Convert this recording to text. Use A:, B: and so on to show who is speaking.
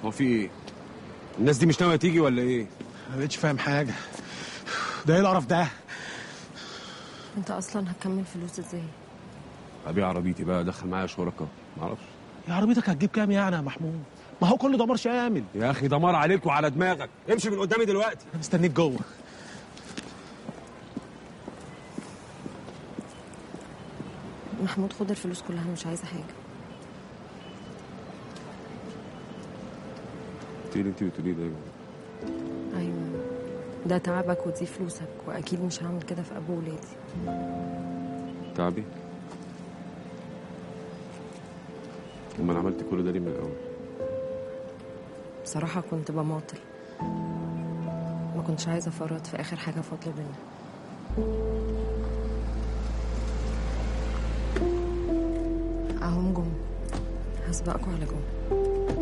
A: هو في ايه الناس دي مش ناويه تيجي ولا ايه
B: ما بقتش فاهم حاجه ده ايه القرف ده
C: انت اصلا هتكمل فلوس ازاي
A: ابيع عربيتي بقى ادخل معايا شركاء معرفش
B: يا عربيتك هتجيب كام يعني يا محمود ما هو كل دمار شامل
A: يا اخي دمار عليك وعلى دماغك امشي من قدامي دلوقتي
B: انا مستنيك جوه
C: محمود خد الفلوس كلها انا مش عايزه حاجه
A: انت اللي انت بتقوليه ده يا جماعة.
C: ايوه ده تعبك ودي فلوسك واكيد مش هعمل كده في ابو ولادي
A: تعبي امال انا عملت كل ده ليه من الاول
C: بصراحه كنت بماطل ما كنتش عايزه افرط في اخر حاجه فاضله بينا اهم جم هسبقكوا على جم